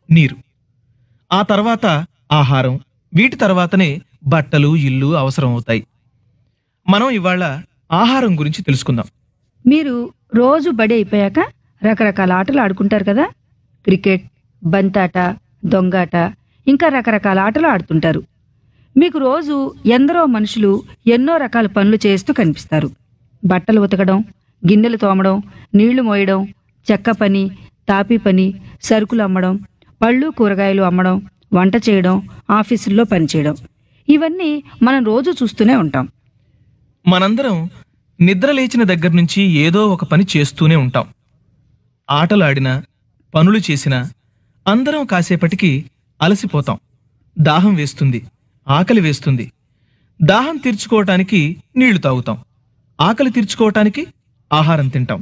నీరు ఆ తర్వాత ఆహారం వీటి తర్వాతనే బట్టలు ఇల్లు అవసరం అవుతాయి మనం ఇవాళ ఆహారం గురించి తెలుసుకుందాం మీరు రోజు బడి అయిపోయాక రకరకాల ఆటలు ఆడుకుంటారు కదా క్రికెట్ బంతాట దొంగాట ఇంకా రకరకాల ఆటలు ఆడుతుంటారు మీకు రోజు ఎందరో మనుషులు ఎన్నో రకాల పనులు చేస్తూ కనిపిస్తారు బట్టలు ఉతకడం గిన్నెలు తోమడం నీళ్లు మోయడం చెక్క పని తాపీ పని సరుకులు అమ్మడం పళ్ళు కూరగాయలు అమ్మడం వంట చేయడం ఆఫీసుల్లో పనిచేయడం ఇవన్నీ మనం రోజు చూస్తూనే ఉంటాం మనందరం నిద్ర లేచిన దగ్గర నుంచి ఏదో ఒక పని చేస్తూనే ఉంటాం ఆటలాడినా పనులు చేసినా అందరం కాసేపటికి అలసిపోతాం దాహం వేస్తుంది ఆకలి వేస్తుంది దాహం తీర్చుకోవటానికి నీళ్లు తాగుతాం ఆకలి తీర్చుకోవటానికి ఆహారం తింటాం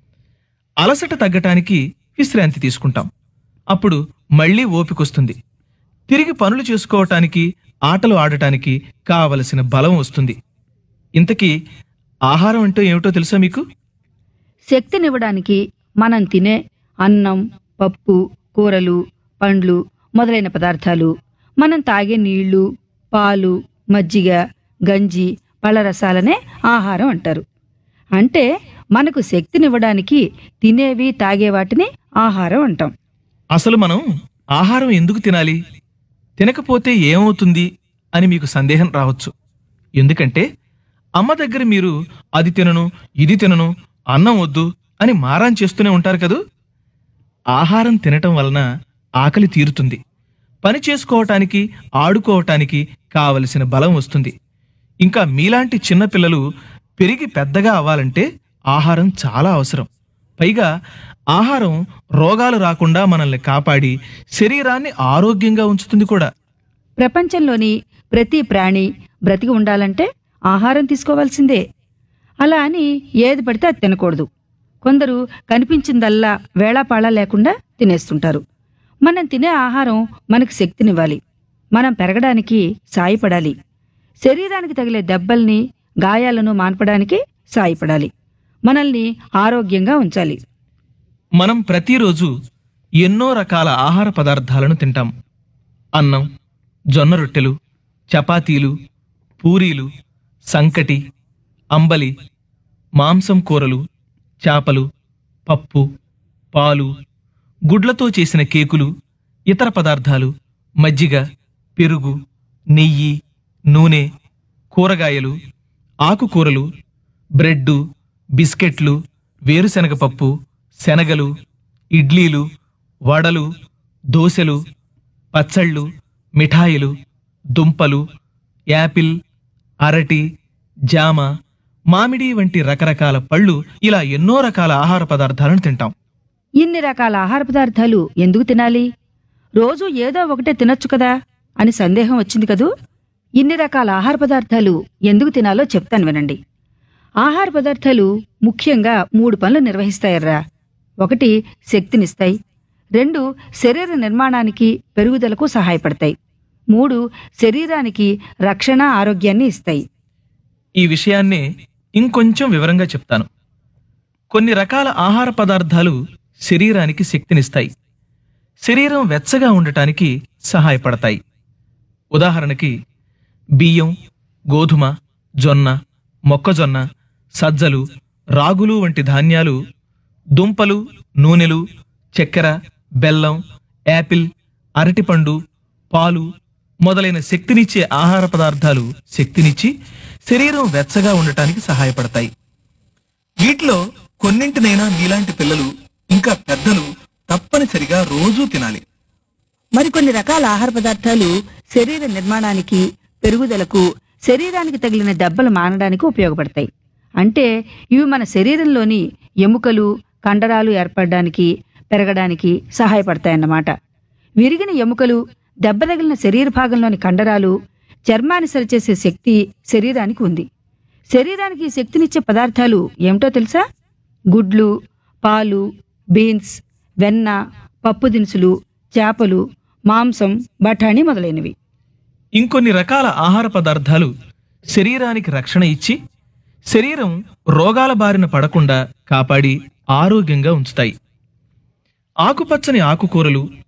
అలసట తగ్గటానికి విశ్రాంతి తీసుకుంటాం అప్పుడు మళ్ళీ ఓపికొస్తుంది తిరిగి పనులు చేసుకోవటానికి ఆటలు ఆడటానికి కావలసిన బలం వస్తుంది ఇంతకీ ఆహారం అంటే ఏమిటో తెలుసా మీకు శక్తినివ్వడానికి మనం తినే అన్నం పప్పు కూరలు పండ్లు మొదలైన పదార్థాలు మనం తాగే నీళ్లు పాలు మజ్జిగ గంజి పళ్ళరసాలనే ఆహారం అంటారు అంటే మనకు శక్తినివ్వడానికి తినేవి తాగే వాటిని ఆహారం అంటాం అసలు మనం ఆహారం ఎందుకు తినాలి తినకపోతే ఏమవుతుంది అని మీకు సందేహం రావచ్చు ఎందుకంటే అమ్మ దగ్గర మీరు అది తినను ఇది తినను అన్నం వద్దు అని మారాం చేస్తూనే ఉంటారు కదూ ఆహారం తినటం వలన ఆకలి తీరుతుంది పని చేసుకోవటానికి ఆడుకోవటానికి కావలసిన బలం వస్తుంది ఇంకా మీలాంటి చిన్నపిల్లలు పెరిగి పెద్దగా అవ్వాలంటే ఆహారం చాలా అవసరం పైగా ఆహారం రోగాలు రాకుండా మనల్ని కాపాడి శరీరాన్ని ఆరోగ్యంగా ఉంచుతుంది కూడా ప్రపంచంలోని ప్రతి ప్రాణి బ్రతికి ఉండాలంటే ఆహారం తీసుకోవాల్సిందే అలా అని ఏది పడితే అది తినకూడదు కొందరు కనిపించిందల్లా వేళాపాళా లేకుండా తినేస్తుంటారు మనం తినే ఆహారం మనకు శక్తినివ్వాలి మనం పెరగడానికి సాయపడాలి శరీరానికి తగిలే దెబ్బల్ని గాయాలను మాన్పడానికి సాయపడాలి మనల్ని ఆరోగ్యంగా ఉంచాలి మనం ప్రతిరోజు ఎన్నో రకాల ఆహార పదార్థాలను తింటాం అన్నం జొన్న రొట్టెలు చపాతీలు పూరీలు సంకటి అంబలి మాంసం కూరలు చేపలు పప్పు పాలు గుడ్లతో చేసిన కేకులు ఇతర పదార్థాలు మజ్జిగ పెరుగు నెయ్యి నూనె కూరగాయలు ఆకుకూరలు బ్రెడ్డు బిస్కెట్లు వేరుశనగ పప్పు శనగలు ఇడ్లీలు వడలు దోశలు పచ్చళ్ళు మిఠాయిలు దుంపలు యాపిల్ అరటి జామ మామిడి వంటి రకరకాల పళ్ళు ఇలా ఎన్నో రకాల ఆహార పదార్థాలను తింటాం ఇన్ని రకాల ఆహార పదార్థాలు ఎందుకు తినాలి రోజు ఏదో ఒకటే తినొచ్చు కదా అని సందేహం వచ్చింది కదూ ఇన్ని రకాల ఆహార పదార్థాలు ఎందుకు తినాలో చెప్తాను వినండి ఆహార పదార్థాలు ముఖ్యంగా మూడు పనులు నిర్వహిస్తాయర్రా ఒకటి శక్తినిస్తాయి రెండు శరీర నిర్మాణానికి పెరుగుదలకు సహాయపడతాయి మూడు శరీరానికి రక్షణ ఆరోగ్యాన్ని ఇస్తాయి ఈ విషయాన్నే ఇంకొంచెం వివరంగా చెప్తాను కొన్ని రకాల ఆహార పదార్థాలు శరీరానికి శక్తినిస్తాయి శరీరం వెచ్చగా ఉండటానికి సహాయపడతాయి ఉదాహరణకి బియ్యం గోధుమ జొన్న మొక్కజొన్న సజ్జలు రాగులు వంటి ధాన్యాలు దుంపలు నూనెలు చక్కెర బెల్లం యాపిల్ అరటిపండు పాలు మొదలైన శక్తినిచ్చే ఆహార పదార్థాలు శక్తినిచ్చి శరీరం వెచ్చగా ఉండటానికి సహాయపడతాయి వీటిలో కొన్నింటినైనా మీలాంటి పిల్లలు ఇంకా పెద్దలు తప్పనిసరిగా రోజూ తినాలి మరికొన్ని రకాల ఆహార పదార్థాలు శరీర నిర్మాణానికి పెరుగుదలకు శరీరానికి తగిలిన దెబ్బలు మానడానికి ఉపయోగపడతాయి అంటే ఇవి మన శరీరంలోని ఎముకలు కండరాలు ఏర్పడడానికి పెరగడానికి సహాయపడతాయన్నమాట విరిగిన ఎముకలు దెబ్బ తగిలిన శరీర భాగంలోని కండరాలు చర్మాన్ని సరిచేసే శక్తి శరీరానికి ఉంది శరీరానికి ఈ శక్తినిచ్చే పదార్థాలు ఏమిటో తెలుసా గుడ్లు పాలు బీన్స్ వెన్న పప్పు దినుసులు చేపలు మాంసం బఠానీ మొదలైనవి ఇంకొన్ని రకాల ఆహార పదార్థాలు శరీరానికి రక్షణ ఇచ్చి శరీరం రోగాల బారిన పడకుండా కాపాడి ఆరోగ్యంగా ఉంచుతాయి ఆకుపచ్చని ఆకుకూరలు